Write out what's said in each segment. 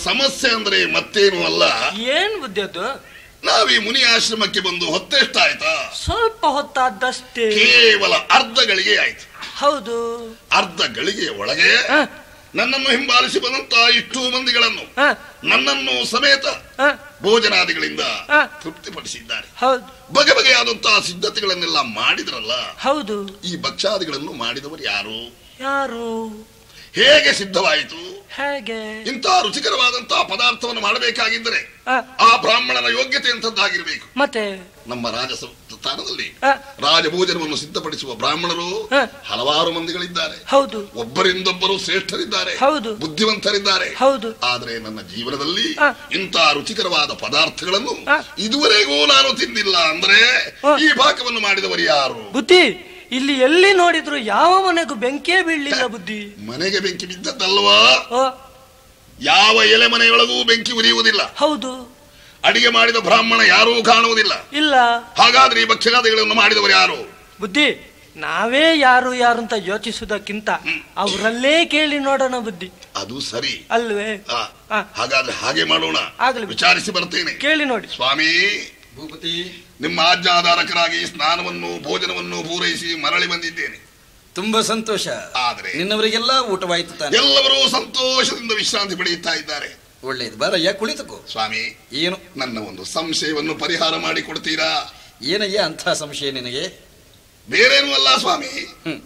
ಸಮಸ್ಯೆ ಅಂದ್ರೆ ಮತ್ತೇನು ಅಲ್ಲ ಏನ್ ಬುದ್ಧಿ ಅದು ನಾವೀ ಮುನಿ ಆಶ್ರಮಕ್ಕೆ ಬಂದು ಹೊತ್ತೆಷ್ಟಾಯ್ತಾ ಸ್ವಲ್ಪ ಹೊತ್ತಾದಷ್ಟೇ ಕೇವಲ ಅರ್ಧ ಗಳಿಗೆ ಆಯ್ತು ಹೌದು ಅರ್ಧ ಗಳಿಗೆಯ ಒಳಗೆ ಹ, ನನ್ನನ್ನು ಹಿಂಬಾಲಿಸಿ ಬಂದಂತ ಇಷ್ಟು ಮಂದಿಗಳನ್ನು ಹ, ನನ್ನನ್ನು ಸಮೇತ ಹ, ಭೋಜನಾದಿಗಳಿಂದ ಹ. ತೃಪ್ತಿಪಡಿಸಿದ್ದಾರೆ ಹೌದು ಬಗೆ ಬಗೆಯಾದಂತಹ ಸಿದ್ಧತೆಗಳನ್ನೆಲ್ಲ ಮಾಡಿದ್ರಲ್ಲ ಹೌದು ಈ ಭಕ್ಷಾದಿಗಳನ್ನು ಮಾಡಿದವರು ಯಾರು ಯಾರು ಹೇಗೆ ಸಿದ್ಧವಾಯಿತು ಹೇಗೆ ಇಂತಹ ರುಚಿಕರವಾದಂತಹ ಪದಾರ್ಥವನ್ನು ಮಾಡಬೇಕಾಗಿದ್ದರೆ ಹ, ಆ ಬ್ರಾಹ್ಮಣನ ಯೋಗ್ಯತೆ ಅಂತದ್ದಾಗಿರ್ಬೇಕು ಮತ್ತೆ ನಮ್ಮ ರಾಜ ಸ್ಥಾನದಲ್ಲಿ ಹ, ರಾಜಭೋಜನವನ್ನು ಸಿದ್ಧಪಡಿಸುವ ಬ್ರಾಹ್ಮಣರು ಹ. ಹಲವಾರು ಮಂದಿಗಳಿದ್ದಾರೆ ಹೌದು ಒಬ್ಬರಿಂದೊಬ್ಬರು ಶ್ರೇಷ್ಠರಿದ್ದಾರೆ ಹೌದು. ಬುದ್ಧಿವಂತರಿದ್ದಾರೆ ಹೌದು ಆದರೆ ನನ್ನ ಜೀವನದಲ್ಲಿ ಹ. ಇಂತಹ ರುಚಿಕರವಾದ ಪದಾರ್ಥಗಳನ್ನು ಹ. ಇದುವರೆಗೂ ನಾನು ತಿಂದಿಲ್ಲ ಅಂದ್ರೆ ಹ. ಈ ಪಾಕವನ್ನು ಮಾಡಿದವರು ಯಾರು ಬುದ್ಧಿ ಇಲ್ಲಿ ಎಲ್ಲಿ ನೋಡಿದ್ರು ಯಾವ ಮನೆಗೂ ಬೆಂಕಿಯೇ ಬೀಳಲಿಲ್ಲ ಬುದ್ಧಿ ಮನೆಗೆ ಬೆಂಕಿ ಬಿದ್ದದ್ದಲ್ವಾ ಓ ಯಾವ ಎಲೆ ಮನೆಯೊಳಗೂ ಬೆಂಕಿ ಉರಿಯುವುದಿಲ್ಲ ಹೌದು ಅಡಿಗೆ ಮಾಡಿದ ಬ್ರಾಹ್ಮಣ ಯಾರೂ ಕಾಣುವುದಿಲ್ಲ ಇಲ್ಲ ಹಾಗಾದ್ರೆ ಈ ಭಕ್ಷ್ಯಗಾದಿಗಳನ್ನು ಮಾಡಿದವರು ಯಾರು ಬುದ್ಧಿ ನಾವೇ ಯಾರು ಯಾರು ಅಂತ ಯೋಚಿಸುವುದಕ್ಕಿಂತ ಅವರಲ್ಲೇ ಕೇಳಿ ನೋಡೋಣ ಬುದ್ಧಿ ಅದು ಸರಿ ಅಲ್ವೇ ಆ, ಆ. ಹಾಗಾದ್ರೆ ಹಾಗೆ ಮಾಡೋಣ ಆಗ್ಲಿ. ವಿಚಾರಿಸಿ ಬರ್ತೇನೆ ಕೇಳಿ ನೋಡಿ ಸ್ವಾಮಿ ಭೂಪತಿ ನಿಮ್ಮ ಆಜ್ಞಾಧಾರಕರಾಗಿ ಸ್ನಾನವನ್ನು ಭೋಜನವನ್ನು ಪೂರೈಸಿ ಮರಳಿ ಬಂದಿದ್ದೇನೆ ತುಂಬಾ ಸಂತೋಷ ಆದ್ರೆ ನಿನ್ನವರಿಗೆಲ್ಲ ಊಟವಾಯ್ತು ತಾನೆ ಎಲ್ಲರೂ ಸಂತೋಷದಿಂದ ವಿಶ್ರಾಂತಿ ಪಡೆಯುತ್ತಾ ಇದ್ದಾರೆ ಒಳ್ಳೇದು ಬಾರಯ್ಯ ಕುಳಿತುಕೋ ಸ್ವಾಮಿ ಏನು ನನ್ನ ಒಂದು ಸಂಶಯವನ್ನು ಪರಿಹಾರ ಮಾಡಿ ಕೊಡ್ತೀರಾ ಏನಯ್ಯ ಅಂಥ ಸಂಶಯ ನಿನಗೆ ಬೇರೇನೂ ಅಲ್ಲ ಸ್ವಾಮಿ ಹ್ಮ್.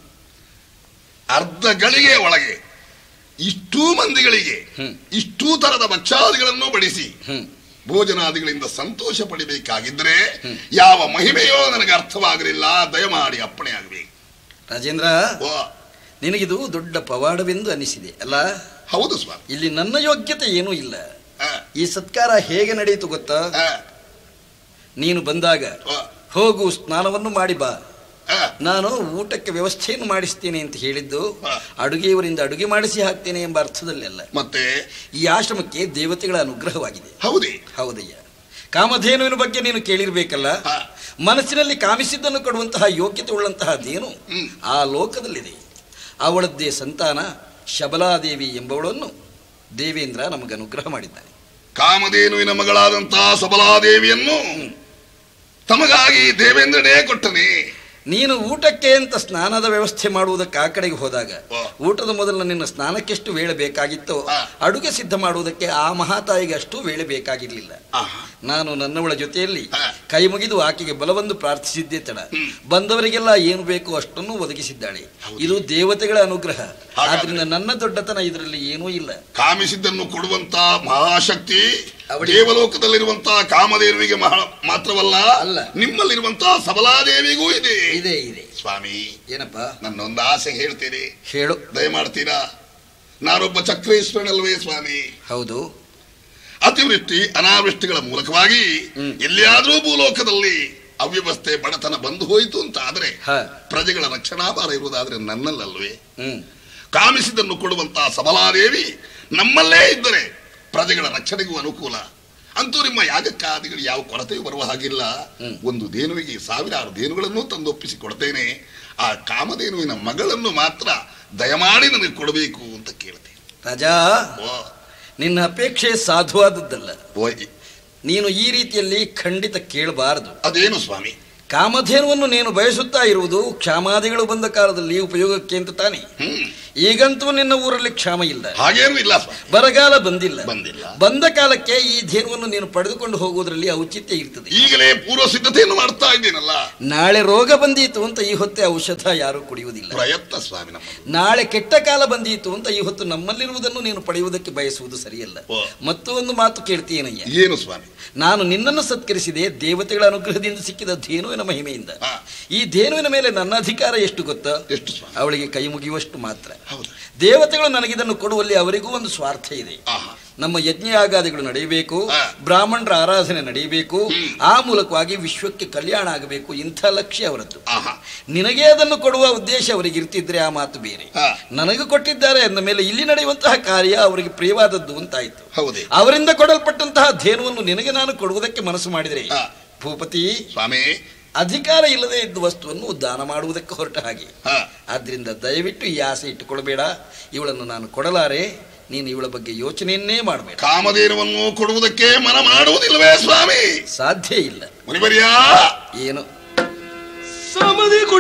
ಅರ್ಧ ಗಳಿಗೆ ಒಳಗೆ ಇಷ್ಟೂ ಮಂದಿಗಳಿಗೆ ಹ್ಮ್. ಇಷ್ಟೂ ತರದ ಭಕ್ಷಾದಿಗಳನ್ನು ಬಡಿಸಿ ಹ್ಮ್ ಭೋಜನಾದಿಗಳಿಂದ ಸಂತೋಷ ಪಡಿಬೇಕಾಗಿದ್ರೆ ಯಾವ ಮಹಿಮೆಯೋ ನನಗೆ ಅರ್ಥವಾಗಲಿಲ್ಲ ದಯಮಾಡಿ ಅಪ್ಪಣೆ ಆಗಬೇಕು ರಾಜೇಂದ್ರ ಓ ನಿನಗಿದು ದೊಡ್ಡ ಪವಾಡವೆಂದು ಅನಿಸಿದೆ ಅಲ್ಲ ಹೌದು ಸ್ವಾಮಿ ಇಲ್ಲಿ ನನ್ನ ಯೋಗ್ಯತೆ ಏನೂ ಇಲ್ಲ ಆ, ಈ ಸತ್ಕಾರ ಹೇಗೆ ನಡೆಯಿತು ಗೊತ್ತಾ ಆ, ನೀನು ಬಂದಾಗ ಆ, ಹೋಗು ಸ್ನಾನವನ್ನು ಮಾಡಿ ಬಾ ಆ, ನಾನು ಊಟಕ್ಕೆ ವ್ಯವಸ್ಥೆಯನ್ನು ಮಾಡಿಸ್ತೇನೆ ಅಂತ ಹೇಳಿದ್ದು ಹಾ. ಅಡುಗೆಯವರಿಂದ ಅಡುಗೆ ಮಾಡಿಸಿ ಹಾಕ್ತೇನೆ ಎಂಬ ಅರ್ಥದಲ್ಲಿ ಅಲ್ಲ ಮತ್ತೆ ಈ ಆಶ್ರಮಕ್ಕೆ ದೇವತೆಗಳ ಅನುಗ್ರಹವಾಗಿದೆ ಹೌದೇ ಹೌದಯ್ಯ ಕಾಮಧೇನುವಿನ ಬಗ್ಗೆ ನೀನು ಕೇಳಿರ್ಬೇಕಲ್ಲ ಹಾ. ಮನಸ್ಸಿನಲ್ಲಿ ಕಾಮಿಸಿದ್ದನ್ನು ಕೊಡುವಂತಹ ಯೋಗ್ಯತೆ ಉಳ್ಳಂತಹ ಧೇನು ಹ್ಮ್. ಆ ಲೋಕದಲ್ಲಿದೆ ಅವಳದ್ದೇ ಸಂತಾನ ಶಬಲಾದೇವಿ ಎಂಬವಳನ್ನು ದೇವೇಂದ್ರ ನಮಗೆ ಅನುಗ್ರಹ ಮಾಡಿದ್ದಾನೆ ಕಾಮಧೇನುವಿನ ಮಗಳಾದಂತಹ ಸಬಲಾದೇವಿಯನ್ನು ತಮಗಾಗಿ ದೇವೇಂದ್ರನೇ ಕೊಟ್ಟನೆ ನೀನು ಊಟಕ್ಕೆ ಅಂತ ಸ್ನಾನದ ವ್ಯವಸ್ಥೆ ಮಾಡುವುದಕ್ಕೆ ಆ ಕಡೆಗೆ ಹೋದಾಗ ವಾ. ಊಟದ ಮೊದಲು ನಿನ್ನ ಸ್ನಾನಕ್ಕೆಷ್ಟು ವೇಳೆ ಬೇಕಾಗಿತ್ತೋ ಹಾ. ಅಡುಗೆ ಸಿದ್ಧ ಮಾಡುವುದಕ್ಕೆ ಆ ಮಹಾತಾಯಿಗೆ ಅಷ್ಟು ವೇಳೆ ಬೇಕಾಗಿರಲಿಲ್ಲ ಆಹಾ. ನಾನು ನನ್ನವಳ ಜೊತೆಯಲ್ಲಿ ಹಾ. ಕೈ ಮುಗಿದು ಆಕೆಗೆ ಬಲವನ್ನು ಪ್ರಾರ್ಥಿಸಿದ್ದೇ ತಡ ಹ್ಮ್. ಬಂದವರಿಗೆಲ್ಲ ಏನು ಬೇಕು ಅಷ್ಟನ್ನು ಒದಗಿಸಿದ್ದಾಳೆ ಇದು ದೇವತೆಗಳ ಅನುಗ್ರಹ ಹಾಗಾದ್ರೆ- ಆದ್ರಿಂದ ನನ್ನ ದೊಡ್ಡತನ ಇದರಲ್ಲಿ ಏನೂ ಇಲ್ಲ ಕಾಮಿಸಿದ್ದನ್ನು ಕೊಡುವಂತ ಮಹಾಶಕ್ತಿ ಅವಳಿಗೆ- ದೇವಲೋಕದಲ್ಲಿರುವಂತಹ ಕಾಮಧೇನುವಿಗೆ ಮಹಾ ಮಾತ್ರವಲ್ಲ ಅಲ್ಲ. ನಿಮ್ಮಲ್ಲಿರುವಂತಹ ಸಬಲಾದೇವಿಗೂ ಇದೆ ಇದೆ ಇದೆ ಸ್ವಾಮಿ ಏನಪ್ಪ ನನ್ನೊಂದು ಆಸೆ ಹೇಳ್ತೇನೆ ಹೇಳು ದಯಮಾಡ್ತೀರಾ ನಾನೊಬ್ಬ ಚಕ್ರೇಶ್ವರನಲ್ವೇ ಸ್ವಾಮಿ ಹೌದು ಅತಿವೃಷ್ಟಿ ಅನಾವೃಷ್ಟಿಗಳ ಮೂಲಕವಾಗಿ ಹ್ಮ್. ಎಲ್ಲಿಯಾದರೂ ಭೂಲೋಕದಲ್ಲಿ ಅವ್ಯವಸ್ಥೆ ಬಡತನ ಬಂದು ಹೋಯಿತು ಅಂತ ಆದ್ರೆ ಹ ಪ್ರಜೆಗಳ ರಕ್ಷಣಾಭಾರ ಇರುವುದಾದ್ರೆ ನನ್ನಲ್ಲಲ್ವೇ ಹ್ಮ್ ಕಾಮಿಸಿದನ್ನು ಕೊಡುವಂತಹ ಸಬಲಾದೇವಿ ನಮ್ಮಲ್ಲೇ ಇದ್ದರೆ ಪ್ರಜೆಗಳ ರಕ್ಷಣೆಗೂ ಅನುಕೂಲ ಅಂತೂ ನಿಮ್ಮ ಯಾಗಕ್ಕಾದಿಗಳು ಯಾವ ಕೊರತೆಯೂ ಬರುವ ಹಾಗಿಲ್ಲ ಹ್ಮ್. ಒಂದು ದೇನುವಿಗೆ ಸಾವಿರಾರು ದೇನುಗಳನ್ನು ತಂದೊಪ್ಪಿಸಿ ಕೊಡ್ತೇನೆ ಆ ಕಾಮಧೇನುವಿನ ಮಗಳನ್ನು ಮಾತ್ರ ದಯಮಾಡಿ ನನಗೆ ಕೊಡಬೇಕು ಅಂತ ಕೇಳ್ತೇನೆ ರಾಜಾ ಓ, ನಿನ್ನ ಅಪೇಕ್ಷೆ ಸಾಧುವಾದದ್ದಲ್ಲ ಓ, ನೀನು ಈ ರೀತಿಯಲ್ಲಿ ಖಂಡಿತ ಕೇಳಬಾರದು ಅದೇನು ಸ್ವಾಮಿ ಕಾಮಧೇನುವನ್ನು ನೀನು ಬಯಸುತ್ತಾ ಇರುವುದು ಕ್ಷಾಮಾದಿಗಳು ಬಂದ ಕಾಲದಲ್ಲಿ ಉಪಯೋಗಕ್ಕೆ ಅಂತ ತಾನೆ ಹ್ಮ್ ಈಗಂತೂ ನಿನ್ನ ಊರಲ್ಲಿ ಕ್ಷಾಮ ಇಲ್ಲ ಹಾಗೇನು ಇಲ್ಲ ಸ್ವಾಮಿ ಬರಗಾಲ ಬಂದಿಲ್ಲ ಬಂದಿಲ್ಲ ಬಂದ ಕಾಲಕ್ಕೆ ಈ ಧೇನುವನ್ನು ನೀನು ಪಡೆದುಕೊಂಡು ಹೋಗುವುದರಲ್ಲಿ ಔಚಿತ್ಯ ಇರ್ತದೆ ಈಗಲೇ ಪೂರ್ವ ಸಿದ್ಧತೆಯನ್ನು ಮಾಡ್ತಾ ಇದ್ದೀನಲ್ಲ ನಾಳೆ ರೋಗ ಬಂದೀತು ಅಂತ ಈ ಹೊತ್ತೆ ಔಷಧ ಯಾರು ಕುಡಿಯುವುದಿಲ್ಲ ಪ್ರಯತ್ನ ಸ್ವಾಮಿ ನಮ್ಮದು ನಾಳೆ ಕೆಟ್ಟ ಕಾಲ ಬಂದೀತು ಅಂತ ಈ ಹೊತ್ತು ನಮ್ಮಲ್ಲಿರುವುದನ್ನು ನೀನು ಪಡೆಯುವುದಕ್ಕೆ ಬಯಸುವುದು ಸರಿಯಲ್ಲ ಓ. ಮತ್ತೊಂದು ಮಾತು ಕೇಳ್ತೀನಯ್ಯ ಏನು ಸ್ವಾಮಿ ನಾನು ನಿನ್ನನ್ನು ಸತ್ಕರಿಸಿದೆ ದೇವತೆಗಳ ಅನುಗ್ರಹದಿಂದ ಸಿಕ್ಕಿದ ಧೇನುವಿನ ಮಹಿಮೆಯಿಂದ ಹಾ. ಈ ಧೇನುವಿನ ಮೇಲೆ ನನ್ನ ಅಧಿಕಾರ ಎಷ್ಟು ಗೊತ್ತಾ ಎಷ್ಟು ಸ್ವಾಮಿ ಅವಳಿಗೆ ಕೈ ಮುಗಿಯುವಷ್ಟು ಮಾತ್ರ ಹೌದು ದೇವತೆಗಳು ನನಗಿದನ್ನು ಕೊಡುವಲ್ಲಿ ಅವರಿಗೂ ಒಂದು ಸ್ವಾರ್ಥ ಇದೆ ಆಹಾ ನಮ್ಮ ಯಜ್ಞಯಾಗಾದಿಗಳು ನಡೆಯಬೇಕು ಹಾ. ಬ್ರಾಹ್ಮಣರ ಆರಾಧನೆ ನಡೆಯಬೇಕು ಹ್ಮ್. ಆ ಮೂಲಕವಾಗಿ ವಿಶ್ವಕ್ಕೆ ಕಲ್ಯಾಣ ಆಗಬೇಕು ಇಂಥ ಲಕ್ಷ್ಯ ಅವರದ್ದು ಆಹಾ ನಿನಗೆ ಅದನ್ನು ಕೊಡುವ ಉದ್ದೇಶ ಅವರಿಗೆ ಇರ್ತಿದ್ರೆ ಆ ಮಾತು ಬೇರೆ ಹಾ. ನನಗೆ ಕೊಟ್ಟಿದ್ದಾರೆ ಅಂದ ಮೇಲೆ ಇಲ್ಲಿ ನಡೆಯುವಂತಹ ಕಾರ್ಯ ಅವರಿಗೆ ಪ್ರಿಯವಾದದ್ದು ಅಂತಾಯ್ತು ಹೌದೇ ಅವರಿಂದ ಕೊಡಲ್ಪಟ್ಟಂತಹ ಧೇನುವನ್ನು ನಿನಗೆ ನಾನು ಕೊಡುವುದಕ್ಕೆ ಮನಸ್ಸು ಮಾಡಿದರೆ ಹಾ. ಭೂಪತಿ ಸ್ವಾಮಿ ಅಧಿಕಾರ ಇಲ್ಲದೆ ಇದ್ದ ವಸ್ತುವನ್ನು ದಾನ ಮಾಡುವುದಕ್ಕೆ ಹೊರಟ ಹಾಗೆ ಹಾ ಆದ್ರಿಂದ ದಯವಿಟ್ಟು ಈ ಆಸೆ ಇಟ್ಟುಕೊಳ್ಬೇಡ ಇವಳನ್ನು ನಾನು ಕೊಡಲಾರೆ ನೀನು ಇವಳ ಬಗ್ಗೆ ಯೋಚನೆಯನ್ನೇ ಮಾಡಬೇಡ ಕಾಮಧೇನುವನ್ನು ಕೊಡುವುದಕ್ಕೆ ಮನ ಮಾಡುವುದಿಲ್ಲವೇ ಸ್ವಾಮಿ ಸಾಧ್ಯ ಇಲ್ಲ ಮುನಿವರ್ಯ ಏನು ಸಮದಿ ಕೊಡಿ